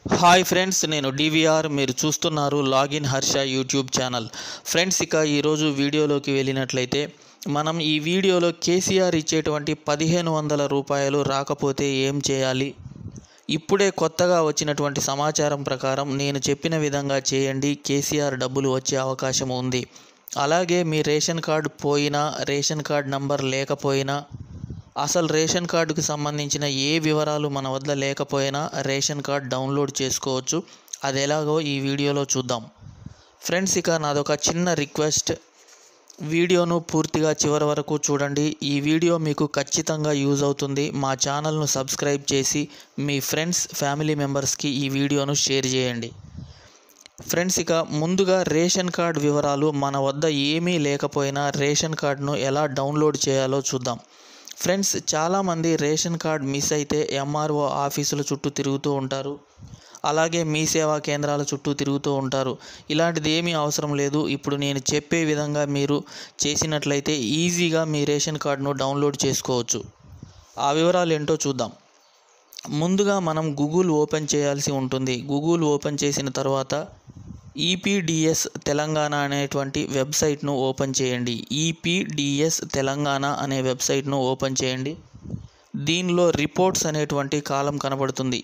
hi friends నేను DVR మీరు చూస్తున్నారు login Harsha YouTube channel friends ఇక ఈరోజు వీడియోలోకి వెళ్ళినట్లయితే మనం ఈ వీడియోలో కేసీఆర్ ఇచ్చేటువంటి పదిహేను వందల రూపాయలు రాకపోతే ఏం చేయాలి ఇప్పుడే కొత్తగా వచ్చినటువంటి సమాచారం ప్రకారం నేను చెప్పిన విధంగా చేయండి కేసీఆర్ డబ్బులు వచ్చే అవకాశం ఉంది అలాగే మీ రేషన్ కార్డు పోయినా రేషన్ కార్డ్ నంబర్ లేకపోయినా అసలు రేషన్ కార్డుకు సంబంధించిన ఏ వివరాలు మన వద్ద లేకపోయినా రేషన్ కార్డ్ డౌన్లోడ్ చేసుకోవచ్చు అది ఎలాగో ఈ వీడియోలో చూద్దాం ఫ్రెండ్స్ ఇక నాదొక చిన్న రిక్వెస్ట్ వీడియోను పూర్తిగా చివరి వరకు చూడండి ఈ వీడియో మీకు ఖచ్చితంగా యూజ్ అవుతుంది మా ఛానల్ను సబ్స్క్రైబ్ చేసి మీ ఫ్రెండ్స్ ఫ్యామిలీ మెంబర్స్కి ఈ వీడియోను షేర్ చేయండి ఫ్రెండ్స్ ఇక ముందుగా రేషన్ కార్డ్ వివరాలు మన వద్ద ఏమీ లేకపోయినా రేషన్ కార్డును ఎలా డౌన్లోడ్ చేయాలో చూద్దాం ఫ్రెండ్స్ చాలామంది రేషన్ కార్డ్ మిస్ అయితే ఎంఆర్ఓ ఆఫీసుల చుట్టూ తిరుగుతూ ఉంటారు అలాగే మీ సేవా కేంద్రాల చుట్టూ తిరుగుతూ ఉంటారు ఇలాంటిది ఏమీ అవసరం లేదు ఇప్పుడు నేను చెప్పే విధంగా మీరు చేసినట్లయితే ఈజీగా మీ రేషన్ కార్డును డౌన్లోడ్ చేసుకోవచ్చు ఆ వివరాలు ఏంటో చూద్దాం ముందుగా మనం గూగుల్ ఓపెన్ చేయాల్సి ఉంటుంది గూగుల్ ఓపెన్ చేసిన తర్వాత ఈపీడిఎస్ తెలంగాణ అనేటువంటి వెబ్సైట్ను ఓపెన్ చేయండి ఈపీడిఎస్ తెలంగాణ అనే వెబ్సైట్ను ఓపెన్ చేయండి దీనిలో రిపోర్ట్స్ అనేటువంటి కాలం కనబడుతుంది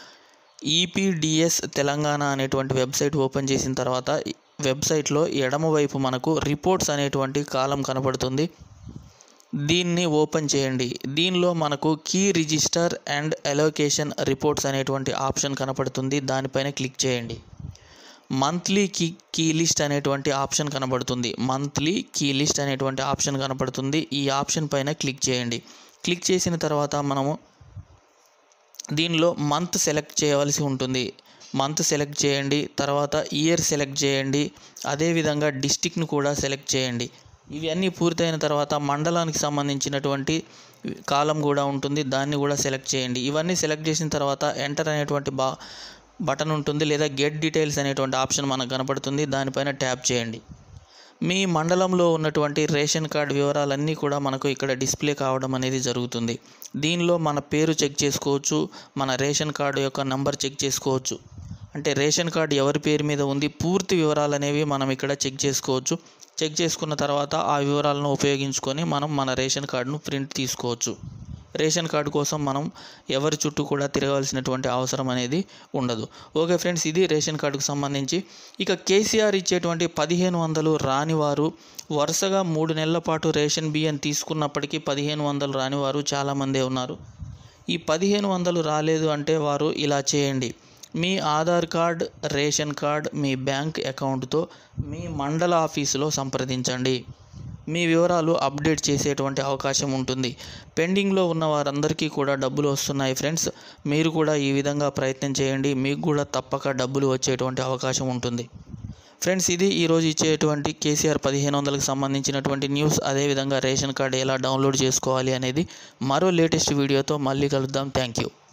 ఈపీడిఎస్ తెలంగాణ అనేటువంటి వెబ్సైట్ ఓపెన్ చేసిన తర్వాత వెబ్సైట్లో ఎడమవైపు మనకు రిపోర్ట్స్ అనేటువంటి కాలం కనబడుతుంది దీన్ని ఓపెన్ చేయండి దీనిలో మనకు key register and allocation reports అనేటువంటి ఆప్షన్ కనపడుతుంది దానిపైన క్లిక్ చేయండి మంత్లీ కీ కీ లిస్ట్ అనేటువంటి ఆప్షన్ కనబడుతుంది మంత్లీ కీ లిస్ట్ అనేటువంటి ఆప్షన్ కనపడుతుంది ఈ ఆప్షన్ పైన క్లిక్ చేయండి క్లిక్ చేసిన తర్వాత మనము దీనిలో మంత్ సెలెక్ట్ చేయవలసి ఉంటుంది మంత్ సెలెక్ట్ చేయండి తర్వాత ఇయర్ సెలెక్ట్ చేయండి అదేవిధంగా డిస్టిక్ను కూడా సెలెక్ట్ చేయండి ఇవన్నీ పూర్తయిన తర్వాత మండలానికి సంబంధించినటువంటి కాలం కూడా ఉంటుంది దాన్ని కూడా సెలెక్ట్ చేయండి ఇవన్నీ సెలెక్ట్ చేసిన తర్వాత ఎంటర్ అనేటువంటి బా బటన్ ఉంటుంది లేదా గెట్ డీటెయిల్స్ అనేటువంటి ఆప్షన్ మనకు కనపడుతుంది దానిపైన ట్యాప్ చేయండి మీ మండలంలో ఉన్నటువంటి రేషన్ కార్డ్ వివరాలన్నీ కూడా మనకు ఇక్కడ డిస్ప్లే కావడం అనేది జరుగుతుంది దీనిలో మన పేరు చెక్ చేసుకోవచ్చు మన రేషన్ కార్డు యొక్క నంబర్ చెక్ చేసుకోవచ్చు అంటే రేషన్ కార్డు ఎవరి పేరు మీద ఉంది పూర్తి వివరాలు అనేవి మనం ఇక్కడ చెక్ చేసుకోవచ్చు చెక్ చేసుకున్న తర్వాత ఆ వివరాలను ఉపయోగించుకొని మనం మన రేషన్ కార్డును ప్రింట్ తీసుకోవచ్చు రేషన్ కార్డు కోసం మనం ఎవరి చుట్టూ కూడా తిరగాల్సినటువంటి అవసరం అనేది ఉండదు ఓకే ఫ్రెండ్స్ ఇది రేషన్ కార్డుకు సంబంధించి ఇక కేసీఆర్ ఇచ్చేటువంటి పదిహేను వందలు రాని వారు వరుసగా మూడు నెలల పాటు రేషన్ బియ్యం తీసుకున్నప్పటికీ పదిహేను వందలు రాని వారు చాలామందే ఉన్నారు ఈ పదిహేను వందలు రాలేదు అంటే వారు ఇలా చేయండి మీ ఆధార్ కార్డ్ రేషన్ కార్డ్ మీ బ్యాంక్ అకౌంట్తో మీ మండల ఆఫీసులో సంప్రదించండి మీ వివరాలు అప్డేట్ చేసేటువంటి అవకాశం ఉంటుంది పెండింగ్లో ఉన్న వారందరికీ కూడా డబ్బులు వస్తున్నాయి ఫ్రెండ్స్ మీరు కూడా ఈ విధంగా ప్రయత్నం చేయండి మీకు కూడా తప్పక డబ్బులు వచ్చేటువంటి అవకాశం ఉంటుంది ఫ్రెండ్స్ ఇది ఈరోజు ఇచ్చేటువంటి కేసీఆర్ పదిహేను వందలకు సంబంధించినటువంటి న్యూస్ అదేవిధంగా రేషన్ కార్డు ఎలా డౌన్లోడ్ చేసుకోవాలి అనేది మరో లేటెస్ట్ వీడియోతో మళ్ళీ కలుద్దాం థ్యాంక్ యూ